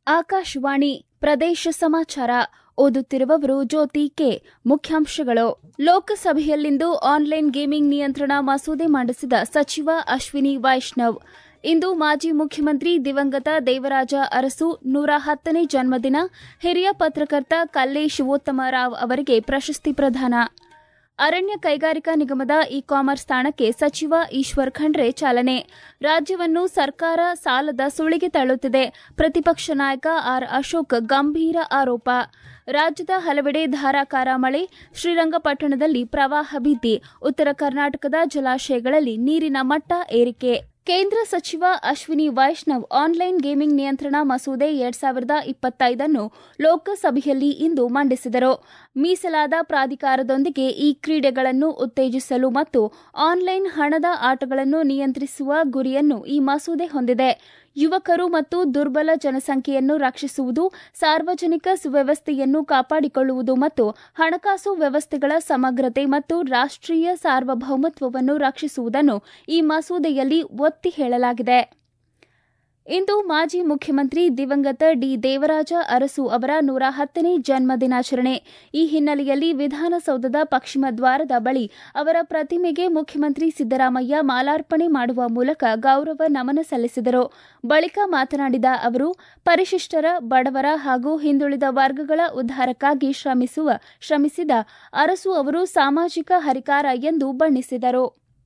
ಆಕಾಶವಾಣಿ ಪ್ರದೇಶ ಸಮಾಚಾರ ಓದುತ್ತಿರುವವರು ಜ್ಯೋತಿ ಕೆ ಮುಖ್ಯಾಂಶಗಳು ಲೋಕಸಭೆಯಲ್ಲಿಂದು ಆನ್ಲೈನ್ ಗೇಮಿಂಗ್ ನಿಯಂತ್ರಣ ಮಸೂದೆ ಮಂಡಿಸಿದ ಸಚಿವ ಅಶ್ವಿನಿ ವೈಷ್ಣವ್ ಇಂದು ಮಾಜಿ ಮುಖ್ಯಮಂತ್ರಿ ದಿವಂಗತ ದೇವರಾಜ ಅರಸು ನೂರ ಹತ್ತನೇ ಜನ್ಮದಿನ ಹಿರಿಯ ಪತ್ರಕರ್ತ ಕಲ್ಲೆ ಶಿವೋತ್ತಮರಾವ್ ಅವರಿಗೆ ಪ್ರಶಸ್ತಿ ಪ್ರದಾನ ಅರಣ್ಯ ಕೈಗಾರಿಕಾ ನಿಗಮದ ಇ ಕಾಮರ್ಸ್ ತಾಣಕ್ಕೆ ಸಚಿವ ಈಶ್ವರ್ ಖಂಡ್ರೆ ಚಾಲನೆ ರಾಜ್ಯವನ್ನು ಸರ್ಕಾರ ಸಾಲದ ಸುಳಿಗೆ ತಳ್ಳುತ್ತಿದೆ ಪ್ರತಿಪಕ್ಷ ನಾಯಕ ಆರ್ ಅಶೋಕ್ ಗಂಭೀರ ಆರೋಪ ರಾಜ್ಯದ ಹಲವೆಡೆ ಧಾರಾಕಾರ ಮಳೆ ಶ್ರೀರಂಗಪಟ್ಟಣದಲ್ಲಿ ಪ್ರವಾಹ ಭೀತಿ ಉತ್ತರ ಕರ್ನಾಟಕದ ಜಲಾಶಯಗಳಲ್ಲಿ ನೀರಿನ ಮಟ್ಟ ಏರಿಕೆ ಕೇಂದ್ರ ಸಚಿವ ಅಶ್ವಿನಿ ವೈಷ್ಣವ್ ಆನ್ಲೈನ್ ಗೇಮಿಂಗ್ ನಿಯಂತ್ರಣ ಮಸೂದೆ ಎರಡ್ ಸಾವಿರದ ಇಪ್ಪತ್ತೈದನ್ನು ಲೋಕಸಭೆಯಲ್ಲಿ ಇಂದು ಮಂಡಿಸಿದರು ಮೀಸಲಾದ ಪ್ರಾಧಿಕಾರದೊಂದಿಗೆ ಈ ಕ್ರೀಡೆಗಳನ್ನು ಉತ್ತೇಜಿಸಲು ಮತ್ತು ಆನ್ಲೈನ್ ಹಣದ ಆಟಗಳನ್ನು ನಿಯಂತ್ರಿಸುವ ಗುರಿಯನ್ನು ಈ ಮಸೂದೆ ಹೊಂದಿದೆ ಯುವಕರು ಮತ್ತು ದುರ್ಬಲ ಜನಸಂಖ್ಯೆಯನ್ನು ರಕ್ಷಿಸುವುದು ಸಾರ್ವಜನಿಕ ಸುವ್ಯವಸ್ಥೆಯನ್ನು ಕಾಪಾಡಿಕೊಳ್ಳುವುದು ಮತ್ತು ಹಣಕಾಸು ವ್ಯವಸ್ಥೆಗಳ ಸಮಗ್ರತೆ ಮತ್ತು ರಾಷ್ಟೀಯ ಸಾರ್ವಭೌಮತ್ವವನ್ನು ರಕ್ಷಿಸುವುದನ್ನು ಈ ಮಸೂದೆಯಲ್ಲಿ ಒತ್ತಿ ಹೇಳಲಾಗಿದೆ ಇಂದು ಮಾಜಿ ಮುಖ್ಯಮಂತ್ರಿ ದಿವಂಗತ ಡಿ ದೇವರಾಜ ಅರಸು ಅವರ ನೂರ ಹತ್ತನೇ ಜನ್ಮ ದಿನಾಚರಣೆ ಈ ಹಿನ್ನೆಲೆಯಲ್ಲಿ ವಿಧಾನಸೌಧದ ಪಶ್ಚಿಮ ದ್ವಾರದ ಬಳಿ ಅವರ ಪ್ರತಿಮೆಗೆ ಮುಖ್ಯಮಂತ್ರಿ ಸಿದ್ದರಾಮಯ್ಯ ಮಾಲಾರ್ಪಣೆ ಮಾಡುವ ಮೂಲಕ ಗೌರವ ನಮನ ಸಲ್ಲಿಸಿದರು ಬಳಿಕ ಮಾತನಾಡಿದ ಅವರು ಪರಿಶಿಷ್ಟರ ಬಡವರ ಹಾಗೂ ಹಿಂದುಳಿದ ವರ್ಗಗಳ ಉದ್ದಾರಕ್ಕಾಗಿ ಶ್ರಮಿಸುವ ಶ್ರಮಿಸಿದ ಅರಸು ಅವರು ಸಾಮಾಜಿಕ ಹರಿಕಾರ ಎಂದು ಬಣ್ಣಿಸಿದರು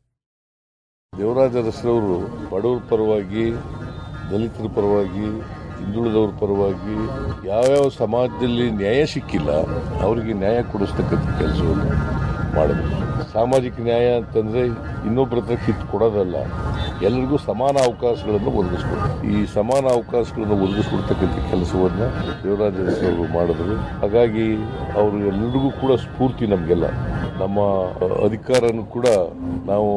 ದೇವರಾಜ ಅರಸರವರು ಬಡವರ ಪರವಾಗಿ ದಲಿತರ ಪರವಾಗಿ ಹಿಂದುಳಿದವ್ರ ಪರವಾಗಿ ಯಾವ್ಯಾವ ಸಮಾಜದಲ್ಲಿ ನ್ಯಾಯ ಸಿಕ್ಕಿಲ್ಲ ಅವರಿಗೆ ನ್ಯಾಯ ಕೊಡಿಸ್ತಕ್ಕಂಥ ಕೆಲಸವನ್ನು ಮಾಡಬೇಕು ಸಾಮಾಜಿಕ ನ್ಯಾಯ ಅಂತಂದ್ರೆ ಇನ್ನೊಬ್ಬರ ಹತ್ರ ಕಿತ್ತು ಕೊಡೋದಲ್ಲ ಎಲ್ಲರಿಗೂ ಸಮಾನ ಅವಕಾಶಗಳನ್ನು ಒದಗಿಸ್ಕೊಡ್ತಾರೆ ಈ ಸಮಾನ ಅವಕಾಶಗಳನ್ನು ಒದಗಿಸ್ಕೊಡ್ತಕ್ಕಂಥ ಕೆಲಸವನ್ನ ದೇವರಾಜ ಅರಸರವರು ಮಾಡಿದ್ರು ಹಾಗಾಗಿ ಅವರು ಎಲ್ಲರಿಗೂ ಕೂಡ ಸ್ಫೂರ್ತಿ ನಮಗೆಲ್ಲ ನಮ್ಮ ಅಧಿಕಾರನು ಕೂಡ ನಾವು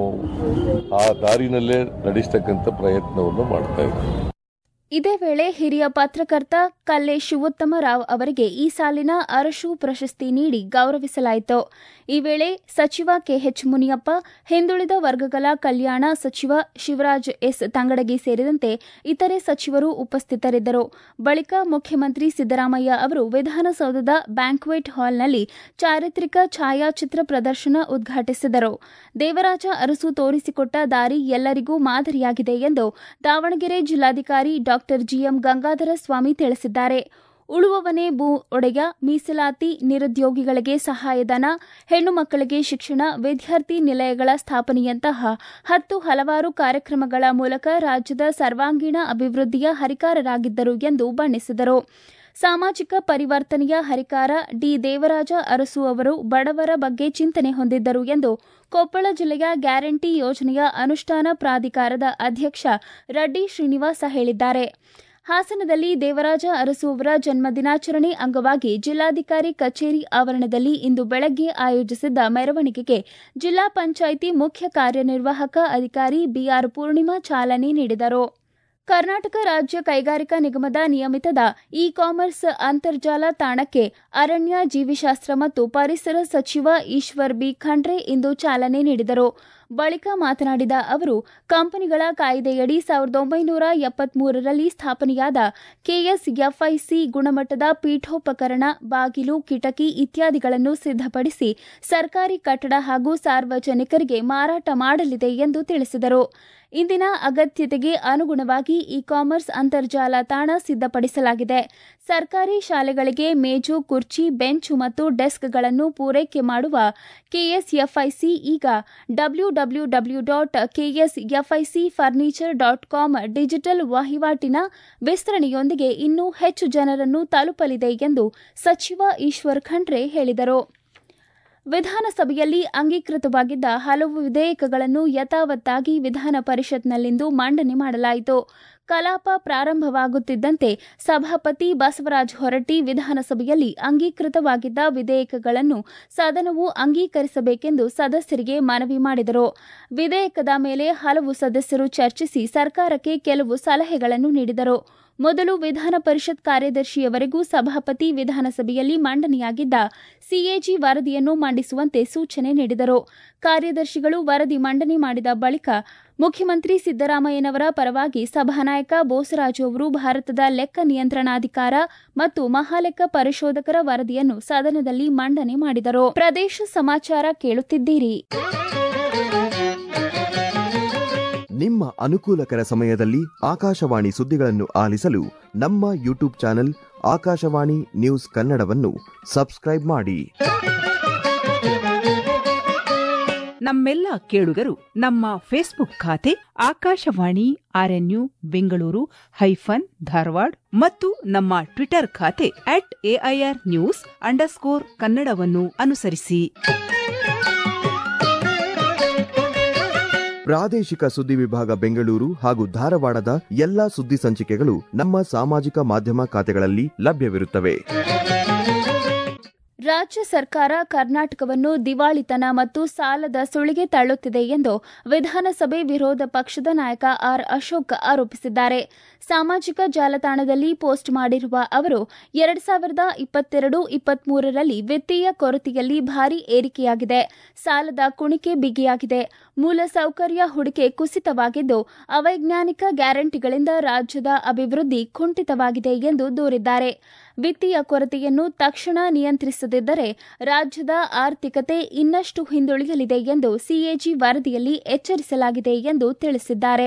ಆ ದಾರಿನಲ್ಲೇ ನಡೆಸ್ತಕ್ಕಂಥ ಪ್ರಯತ್ನವನ್ನು ಮಾಡ್ತಾ ಇದ್ದೀವಿ ಇದೇ ವೇಳೆ ಹಿರಿಯ ಪತ್ರಕರ್ತ ಕಲ್ಲೆ ಶಿವೋತ್ತಮರಾವ್ ಅವರಿಗೆ ಈ ಸಾಲಿನ ಅರಶು ಪ್ರಶಸ್ತಿ ನೀಡಿ ಗೌರವಿಸಲಾಯಿತು ಈ ವೇಳೆ ಸಚಿವ ಕೆಎಚ್ ಮುನಿಯಪ್ಪ ಹಿಂದುಳಿದ ವರ್ಗಗಳ ಕಲ್ಯಾಣ ಸಚಿವ ಶಿವರಾಜ್ ಎಸ್ ತಂಗಡಗಿ ಸೇರಿದಂತೆ ಇತರೆ ಸಚಿವರು ಉಪಸ್ಥಿತರಿದ್ದರು ಬಳಿಕ ಮುಖ್ಯಮಂತ್ರಿ ಸಿದ್ದರಾಮಯ್ಯ ಅವರು ವಿಧಾನಸೌಧದ ಬ್ಯಾಂಕ್ವೆಟ್ ಹಾಲ್ನಲ್ಲಿ ಚಾರಿತ್ರಿಕ ಛಾಯಾಚಿತ್ರ ಪ್ರದರ್ಶನ ಉದ್ಘಾಟಿಸಿದರು ದೇವರಾಜ ಅರಸು ತೋರಿಸಿಕೊಟ್ಟ ದಾರಿ ಎಲ್ಲರಿಗೂ ಮಾದರಿಯಾಗಿದೆ ಎಂದು ದಾವಣಗೆರೆ ಜಿಲ್ಲಾಧಿಕಾರಿ ಡಾ ಜಿಎಂ ಗಂಗಾಧರ ಸ್ವಾಮಿ ತಿಳಿಸಿದ್ದಾರೆ ಉಳುವವನೇ ಭೂ ಒಡೆಯ ಮೀಸಲಾತಿ ನಿರುದ್ಯೋಗಿಗಳಿಗೆ ಸಹಾಯಧನ ಹೆಣ್ಣು ಮಕ್ಕಳಿಗೆ ಶಿಕ್ಷಣ ವಿದ್ಯಾರ್ಥಿ ನಿಲಯಗಳ ಸ್ಥಾಪನೆಯಂತಹ ಹತ್ತು ಹಲವಾರು ಕಾರ್ಯಕ್ರಮಗಳ ಮೂಲಕ ರಾಜ್ಯದ ಸರ್ವಾಂಗೀಣ ಅಭಿವೃದ್ಧಿಯ ಹರಿಕಾರರಾಗಿದ್ದರು ಎಂದು ಬಣ್ಣಿಸಿದರು ಸಾಮಾಜಿಕ ಪರಿವರ್ತನೆಯ ಹರಿಕಾರ ಡಿ ದೇವರಾಜ ಅರಸು ಅವರು ಬಡವರ ಬಗ್ಗೆ ಚಿಂತನೆ ಹೊಂದಿದ್ದರು ಎಂದು ಕೊಪ್ಪಳ ಜಿಲ್ಲೆಯ ಗ್ಯಾರಂಟಿ ಯೋಜನೆಯ ಅನುಷ್ಠಾನ ಪ್ರಾಧಿಕಾರದ ಅಧ್ಯಕ್ಷ ರಡ್ಡಿ ಶ್ರೀನಿವಾಸ ಹೇಳಿದ್ದಾರೆ ಹಾಸನದಲ್ಲಿ ದೇವರಾಜ ಅರಸು ಅವರ ಜನ್ಮ ದಿನಾಚರಣೆ ಅಂಗವಾಗಿ ಜಿಲ್ಲಾಧಿಕಾರಿ ಕಚೇರಿ ಆವರಣದಲ್ಲಿ ಇಂದು ಬೆಳಗ್ಗೆ ಆಯೋಜಿಸಿದ್ದ ಮೆರವಣಿಗೆಗೆ ಜಿಲ್ಲಾ ಪಂಚಾಯಿತಿ ಮುಖ್ಯ ಕಾರ್ಯನಿರ್ವಾಹಕ ಅಧಿಕಾರಿ ಬಿಆರ್ ಪೂರ್ಣಿಮಾ ಚಾಲನೆ ನೀಡಿದರು ಕರ್ನಾಟಕ ರಾಜ್ಯ ಕೈಗಾರಿಕಾ ನಿಗಮದ ನಿಯಮಿತದ ಇ ಕಾಮರ್ಸ್ ಅಂತರ್ಜಾಲ ತಾಣಕ್ಕೆ ಅರಣ್ಯ ಜೀವಿಶಾಸ್ತ್ರ ಮತ್ತು ಪರಿಸರ ಸಚಿವ ಈಶ್ವರ್ ಬಿ ಖಂಡ್ರೆ ಇಂದು ಚಾಲನೆ ನೀಡಿದರು ಬಳಿಕ ಮಾತನಾಡಿದ ಅವರು ಕಂಪನಿಗಳ ಕಾಯ್ದೆಯಡಿ ಸಾವಿರದ ಒಂಬೈನೂರ ಎಪ್ಪತ್ಮೂರರಲ್ಲಿ ಸ್ಥಾಪನೆಯಾದ ಕೆಎಸ್ಎಫ್ಐಸಿ ಗುಣಮಟ್ಟದ ಪೀಠೋಪಕರಣ ಬಾಗಿಲು ಕಿಟಕಿ ಇತ್ಯಾದಿಗಳನ್ನು ಸಿದ್ಧಪಡಿಸಿ ಸರ್ಕಾರಿ ಕಟ್ಟಡ ಹಾಗೂ ಸಾರ್ವಜನಿಕರಿಗೆ ಮಾರಾಟ ಮಾಡಲಿದೆ ಎಂದು ತಿಳಿಸಿದರು ಇಂದಿನ ಅಗತ್ಯತೆಗೆ ಅನುಗುಣವಾಗಿ ಇ ಕಾಮರ್ಸ್ ಅಂತರ್ಜಾಲ ತಾಣ ಸಿದ್ಧಪಡಿಸಲಾಗಿದೆ ಸರ್ಕಾರಿ ಶಾಲೆಗಳಿಗೆ ಮೇಜು ಕುರ್ಚಿ ಬೆಂಚು ಮತ್ತು ಡೆಸ್ಕ್ಗಳನ್ನು ಪೂರೈಕೆ ಮಾಡುವ ಕೆಎಸ್ಎಫ್ಐಸಿ ಈಗ W W W dot KSFIC furniture dot com digital ವಹಿವಾಟಿನ ವಿಸ್ತರಣೆಯೊಂದಿಗೆ ಇನ್ನೂ ಹೆಚ್ಚು ಜನರನ್ನು ತಲುಪಲಿದೆ ಎಂದು ಸಚಿವ ಈಶ್ವರ್ ಖಂಡ್ರೆ ಹೇಳಿದರು ವಿಧಾನಸಭೆಯಲ್ಲಿ ಅಂಗೀಕೃತವಾಗಿದ್ದ ಹಲವು ವಿಧೇಯಕಗಳನ್ನು ಯಥಾವತ್ತಾಗಿ ವಿಧಾನ ಪರಿಷತ್ನಲ್ಲಿಂದು ಮಂಡನೆ ಮಾಡಲಾಯಿತು ಕಲಾಪ ಪ್ರಾರಂಭವಾಗುತ್ತಿದ್ದಂತೆ ಸಭಾಪತಿ ಬಸವರಾಜ ಹೊರಟ್ಟಿ ವಿಧಾನಸಭೆಯಲ್ಲಿ ಅಂಗೀಕೃತವಾಗಿದ್ದ ವಿಧೇಯಕಗಳನ್ನು ಸದನವು ಅಂಗೀಕರಿಸಬೇಕೆಂದು ಸದಸ್ಯರಿಗೆ ಮನವಿ ಮಾಡಿದರು ವಿಧೇಯಕದ ಮೇಲೆ ಹಲವು ಸದಸ್ಯರು ಚರ್ಚಿಸಿ ಸರ್ಕಾರಕ್ಕೆ ಕೆಲವು ಸಲಹೆಗಳನ್ನು ನೀಡಿದರು ಮೊದಲು ವಿಧಾನ ಪರಿಷತ್ ಕಾರ್ಯದರ್ಶಿಯವರೆಗೂ ಸಭಾಪತಿ ವಿಧಾನಸಭೆಯಲ್ಲಿ ಮಂಡನೆಯಾಗಿದ್ದ ಸಿಎಜಿ ವರದಿಯನ್ನು ಮಂಡಿಸುವಂತೆ ಸೂಚನೆ ನೀಡಿದರು ಕಾರ್ಯದರ್ಶಿಗಳು ವರದಿ ಮಂಡನೆ ಮಾಡಿದ ಬಳಿಕ ಮುಖ್ಯಮಂತ್ರಿ ಸಿದ್ದರಾಮಯ್ಯನವರ ಪರವಾಗಿ ಸಭಾನಾಯಕ ಬೋಸರಾಜು ಅವರು ಭಾರತದ ಲೆಕ್ಕ ನಿಯಂತ್ರಣಾಧಿಕಾರ ಮತ್ತು ಮಹಾಲೆಕ್ಕ ಪರಿಶೋಧಕರ ವರದಿಯನ್ನು ಸದನದಲ್ಲಿ ಮಂಡನೆ ಮಾಡಿದರು ಪ್ರದೇಶ ಸಮಾಚಾರ ಕೇಳುತ್ತಿದ್ದೀರಿ ನಿಮ್ಮ ಅನುಕೂಲಕರ ಸಮಯದಲ್ಲಿ ಆಕಾಶವಾಣಿ ಸುದ್ದಿಗಳನ್ನು ಆಲಿಸಲು ನಮ್ಮ ಯೂಟ್ಯೂಬ್ ಚಾನೆಲ್ ಆಕಾಶವಾಣಿ ನ್ಯೂಸ್ ಕನ್ನಡವನ್ನು ಸಬ್ಸ್ಕ್ರೈಬ್ ಮಾಡಿ ನಮ್ಮೆಲ್ಲ ಕೇಳುಗರು ನಮ್ಮ ಫೇಸ್ಬುಕ್ ಖಾತೆ ಆಕಾಶವಾಣಿ ಆರ್ಎನ್ಯು ಬೆಂಗಳೂರು ಹೈಫನ್ ಧಾರವಾಡ ಮತ್ತು ನಮ್ಮ ಟ್ವಿಟರ್ ಖಾತೆ ಅಟ್ ಎಐಆರ್ ನ್ಯೂಸ್ ಅಂಡರ್ಸ್ಕೋರ್ ಕನ್ನಡವನ್ನು ಅನುಸರಿಸಿ ಪ್ರಾದೇಶಿಕ ಸುದ್ದಿ ವಿಭಾಗ ಬೆಂಗಳೂರು ಹಾಗೂ ಧಾರವಾಡದ ಎಲ್ಲಾ ಸುದ್ದಿ ಸಂಚಿಕೆಗಳು ನಮ್ಮ ಸಾಮಾಜಿಕ ಮಾಧ್ಯಮ ಖಾತೆಗಳಲ್ಲಿ ಲಭ್ಯವಿರುತ್ತವೆ ರಾಜ್ಯ ಸರ್ಕಾರ ಕರ್ನಾಟಕವನ್ನು ದಿವಾಳಿತನ ಮತ್ತು ಸಾಲದ ಸುಳಿಗೆ ತಳ್ಳುತ್ತಿದೆ ಎಂದು ವಿಧಾನಸಭೆ ವಿರೋಧ ಪಕ್ಷದ ನಾಯಕ ಆರ್ ಅಶೋಕ್ ಆರೋಪಿಸಿದ್ದಾರೆ ಸಾಮಾಜಿಕ ಜಾಲತಾಣದಲ್ಲಿ ಪೋಸ್ಟ್ ಮಾಡಿರುವ ಅವರು ಎರಡ್ ಸಾವಿರದ ಇಪ್ಪತ್ತೆರಡು ಇಪ್ಪತ್ಮೂರರಲ್ಲಿ ವಿತ್ತೀಯ ಕೊರತೆಯಲ್ಲಿ ಭಾರಿ ಏರಿಕೆಯಾಗಿದೆ ಸಾಲದ ಕುಣಿಕೆ ಬಿಗಿಯಾಗಿದೆ ಮೂಲಸೌಕರ್ಯ ಹೂಡಿಕೆ ಕುಸಿತವಾಗಿದ್ದು ಅವೈಜ್ಞಾನಿಕ ಗ್ಯಾರಂಟಿಗಳಿಂದ ರಾಜ್ಯದ ಅಭಿವೃದ್ಧಿ ಕುಂಠಿತವಾಗಿದೆ ಎಂದು ದೂರಿದ್ದಾರೆ ವಿತ್ತೀಯ ಕೊರತೆಯನ್ನು ತಕ್ಷಣ ನಿಯಂತ್ರಿಸದಿದ್ದರೆ ರಾಜ್ಯದ ಆರ್ಥಿಕತೆ ಇನ್ನಷ್ಟು ಹಿಂದುಳಿಯಲಿದೆ ಎಂದು ಸಿಎಜಿ ವರದಿಯಲ್ಲಿ ಎಚ್ಚರಿಸಲಾಗಿದೆ ಎಂದು ತಿಳಿಸಿದ್ದಾರೆ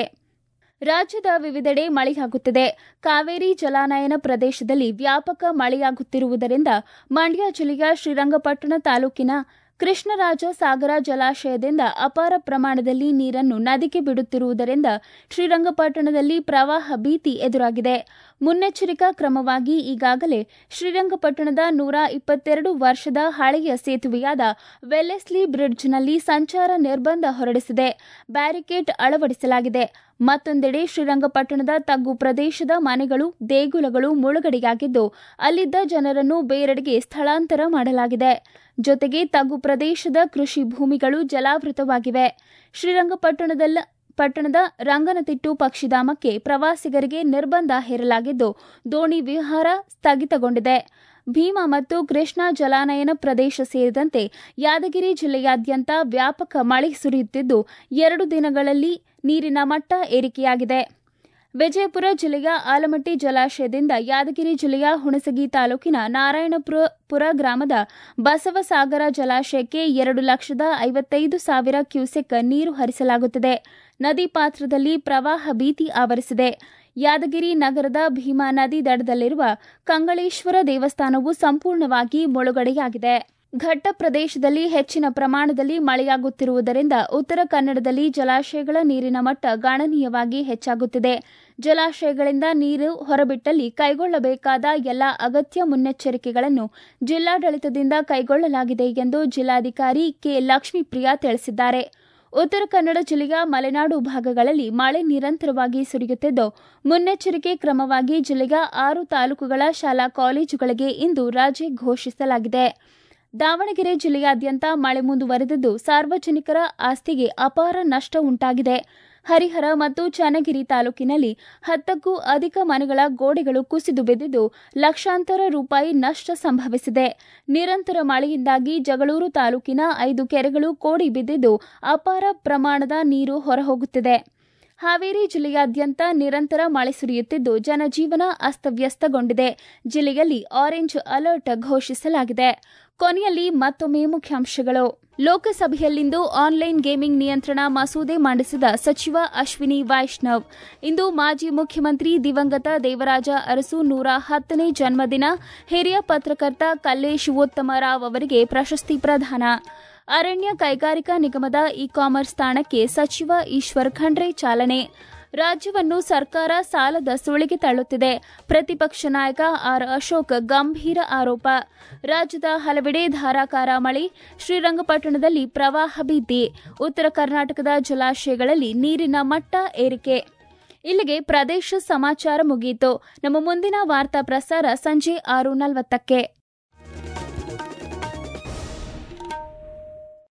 ರಾಜ್ಯದ ವಿವಿಧೆಡೆ ಮಳೆಯಾಗುತ್ತಿದೆ ಕಾವೇರಿ ಜಲಾನಯನ ಪ್ರದೇಶದಲ್ಲಿ ವ್ಯಾಪಕ ಮಳೆಯಾಗುತ್ತಿರುವುದರಿಂದ ಮಂಡ್ಯ ಜಿಲ್ಲೆಯ ಶ್ರೀರಂಗಪಟ್ಟಣ ತಾಲೂಕಿನ ಕೃಷ್ಣರಾಜ ಸಾಗರ ಜಲಾಶಯದಿಂದ ಅಪಾರ ಪ್ರಮಾಣದಲ್ಲಿ ನೀರನ್ನು ನದಿಗೆ ಬಿಡುತ್ತಿರುವುದರಿಂದ ಶ್ರೀರಂಗಪಟ್ಟಣದಲ್ಲಿ ಪ್ರವಾಹ ಭೀತಿ ಎದುರಾಗಿದೆ ಮುನ್ನೆಚ್ಚರಿಕಾ ಕ್ರಮವಾಗಿ ಈಗಾಗಲೇ ಶ್ರೀರಂಗಪಟ್ಟಣದ ನೂರ ಇಪ್ಪತ್ತೆರಡು ವರ್ಷದ ಹಳೆಯ ಸೇತುವೆಯಾದ ವೆಲ್ಲೆಸ್ಲಿ ಬ್ರಿಡ್ಜ್ನಲ್ಲಿ ಸಂಚಾರ ನಿರ್ಬಂಧ ಹೊರಡಿಸಿದೆ ಬ್ಯಾರಿಕೇಡ್ ಅಳವಡಿಸಲಾಗಿದೆ ಮತ್ತೊಂದೆಡೆ ಶ್ರೀರಂಗಪಟ್ಟಣದ ತಗ್ಗು ಪ್ರದೇಶದ ಮನೆಗಳು ದೇಗುಲಗಳು ಮುಳುಗಡೆಯಾಗಿದ್ದು ಅಲ್ಲಿದ್ದ ಜನರನ್ನು ಬೇರೆಡೆಗೆ ಸ್ಥಳಾಂತರ ಮಾಡಲಾಗಿದೆ ಜೊತೆಗೆ ತಗ್ಗು ಪ್ರದೇಶದ ಕೃಷಿ ಭೂಮಿಗಳು ಜಲಾವೃತವಾಗಿವೆ ಶ್ರೀರಂಗಪಟ್ಟಣದಲ್ಲ ಪಟ್ಟಣದ ರಂಗನತಿಟ್ಟು ಪಕ್ಷಿಧಾಮಕ್ಕೆ ಪ್ರವಾಸಿಗರಿಗೆ ನಿರ್ಬಂಧ ಹೇರಲಾಗಿದ್ದು ದೋಣಿ ವಿಹಾರ ಸ್ಥಗಿತಗೊಂಡಿದೆ ಭೀಮಾ ಮತ್ತು ಕೃಷ್ಣಾ ಜಲಾನಯನ ಪ್ರದೇಶ ಸೇರಿದಂತೆ ಯಾದಗಿರಿ ಜಿಲ್ಲೆಯಾದ್ಯಂತ ವ್ಯಾಪಕ ಮಳೆ ಸುರಿಯುತ್ತಿದ್ದು ಎರಡು ದಿನಗಳಲ್ಲಿ ನೀರಿನ ಮಟ್ಟ ಏರಿಕೆಯಾಗಿದೆ ವಿಜಯಪುರ ಜಿಲ್ಲೆಯ ಆಲಮಟ್ಟಿ ಜಲಾಶಯದಿಂದ ಯಾದಗಿರಿ ಜಿಲ್ಲೆಯ ಹುಣಸಗಿ ತಾಲೂಕಿನ ನಾರಾಯಣಪುರ ಗ್ರಾಮದ ಬಸವಸಾಗರ ಜಲಾಶಯಕ್ಕೆ ಎರಡು ಲಕ್ಷದ ಐವತ್ತೈದು ಸಾವಿರ ಕ್ಯೂಸೆಕ್ ನೀರು ಹರಿಸಲಾಗುತ್ತಿದೆ ನದಿ ಪಾತ್ರದಲ್ಲಿ ಪ್ರವಾಹ ಭೀತಿ ಆವರಿಸಿದೆ ಯಾದಗಿರಿ ನಗರದ ಭೀಮಾ ನದಿ ದಡದಲ್ಲಿರುವ ಕಂಗಳೇಶ್ವರ ದೇವಸ್ಥಾನವು ಸಂಪೂರ್ಣವಾಗಿ ಮುಳುಗಡೆಯಾಗಿದೆ ಘಟ್ಟ ಪ್ರದೇಶದಲ್ಲಿ ಹೆಚ್ಚಿನ ಪ್ರಮಾಣದಲ್ಲಿ ಮಳೆಯಾಗುತ್ತಿರುವುದರಿಂದ ಉತ್ತರ ಕನ್ನಡದಲ್ಲಿ ಜಲಾಶಯಗಳ ನೀರಿನ ಮಟ್ಟ ಗಣನೀಯವಾಗಿ ಹೆಚ್ಚಾಗುತ್ತಿದೆ ಜಲಾಶಯಗಳಿಂದ ನೀರು ಹೊರಬಿಟ್ಟಲ್ಲಿ ಕೈಗೊಳ್ಳಬೇಕಾದ ಎಲ್ಲ ಅಗತ್ಯ ಮುನ್ನೆಚ್ಚರಿಕೆಗಳನ್ನು ಜಿಲ್ಲಾಡಳಿತದಿಂದ ಕೈಗೊಳ್ಳಲಾಗಿದೆ ಎಂದು ಜಿಲ್ಲಾಧಿಕಾರಿ ಕೆ ಲಕ್ಷ್ಮೀಪ್ರಿಯಾ ತಿಳಿಸಿದ್ದಾರೆ ಉತ್ತರ ಕನ್ನಡ ಜಿಲ್ಲೆಯ ಮಲೆನಾಡು ಭಾಗಗಳಲ್ಲಿ ಮಳೆ ನಿರಂತರವಾಗಿ ಸುರಿಯುತ್ತಿದ್ದು ಮುನ್ನೆಚ್ಚರಿಕೆ ಕ್ರಮವಾಗಿ ಜಿಲ್ಲೆಯ ಆರು ತಾಲೂಕುಗಳ ಶಾಲಾ ಕಾಲೇಜುಗಳಿಗೆ ಇಂದು ರಜೆ ಘೋಷಿಸಲಾಗಿದೆ ದಾವಣಗೆರೆ ಜಿಲ್ಲೆಯಾದ್ಯಂತ ಮಳೆ ಮುಂದುವರೆದಿದ್ದು ಸಾರ್ವಜನಿಕರ ಆಸ್ತಿಗೆ ಅಪಾರ ನಷ್ಟ ಉಂಟಾಗಿದೆ ಹರಿಹರ ಮತ್ತು ಚನ್ನಗಿರಿ ತಾಲೂಕಿನಲ್ಲಿ ಹತ್ತಕ್ಕೂ ಅಧಿಕ ಮನೆಗಳ ಗೋಡೆಗಳು ಕುಸಿದು ಬಿದ್ದಿದ್ದು ಲಕ್ಷಾಂತರ ರೂಪಾಯಿ ನಷ್ಟ ಸಂಭವಿಸಿದೆ ನಿರಂತರ ಮಳೆಯಿಂದಾಗಿ ಜಗಳೂರು ತಾಲೂಕಿನ ಐದು ಕೆರೆಗಳು ಕೋಡಿ ಬಿದ್ದಿದ್ದು ಅಪಾರ ಪ್ರಮಾಣದ ನೀರು ಹೊರಹೋಗುತ್ತಿದೆ ಹಾವೇರಿ ಜಿಲ್ಲೆಯಾದ್ಯಂತ ನಿರಂತರ ಮಳೆ ಸುರಿಯುತ್ತಿದ್ದು ಜನಜೀವನ ಅಸ್ತವ್ಯಸ್ತಗೊಂಡಿದೆ ಜಿಲ್ಲೆಯಲ್ಲಿ ಆರೆಂಜ್ ಅಲರ್ಟ್ ಘೋಷಿಸಲಾಗಿದೆ ಕೊನೆಯಲ್ಲಿ ಮತ್ತೊಮ್ಮೆ ಮುಖ್ಯಾಂಶಗಳು ಲೋಕಸಭೆಯಲ್ಲಿಂದು ಆನ್ಲೈನ್ ಗೇಮಿಂಗ್ ನಿಯಂತ್ರಣ ಮಸೂದೆ ಮಂಡಿಸಿದ ಸಚಿವ ಅಶ್ವಿನಿ ವೈಷ್ಣವ್ ಇಂದು ಮಾಜಿ ಮುಖ್ಯಮಂತ್ರಿ ದಿವಂಗತ ದೇವರಾಜ ಅರಸು ನೂರ ಹತ್ತನೇ ಜನ್ಮದಿನ ಹಿರಿಯ ಪತ್ರಕರ್ತ ಕಲ್ಲೆ ಶಿವೋತ್ತಮರಾವ್ ಅವರಿಗೆ ಪ್ರಶಸ್ತಿ ಪ್ರದಾನ ಅರಣ್ಯ ಕೈಗಾರಿಕಾ ನಿಗಮದ ಇ ಕಾಮರ್ಸ್ ತಾಣಕ್ಕೆ ಸಚಿವ ಈಶ್ವರ್ ಖಂಡ್ರೆ ಚಾಲನೆ ರಾಜ್ಯವನ್ನು ಸರ್ಕಾರ ಸಾಲದ ಸುಳಿಗೆ ತಳ್ಳುತ್ತಿದೆ ಪ್ರತಿಪಕ್ಷ ನಾಯಕ ಆರ್ ಅಶೋಕ್ ಗಂಭೀರ ಆರೋಪ ರಾಜ್ಯದ ಹಲವೆಡೆ ಧಾರಾಕಾರ ಮಳೆ ಶ್ರೀರಂಗಪಟ್ಟಣದಲ್ಲಿ ಪ್ರವಾಹ ಭೀತಿ ಉತ್ತರ ಕರ್ನಾಟಕದ ಜಲಾಶಯಗಳಲ್ಲಿ ನೀರಿನ ಮಟ್ಟ ಏರಿಕೆ ಇಲ್ಲಿಗೆ ಪ್ರದೇಶ ಸಮಾಚಾರ ಮುಗಿಯಿತು ನಮ್ಮ ಮುಂದಿನ ವಾರ್ತಾ ಪ್ರಸಾರ ಸಂಜೆ ಆರು ನಲವತ್ತಕ್ಕೆ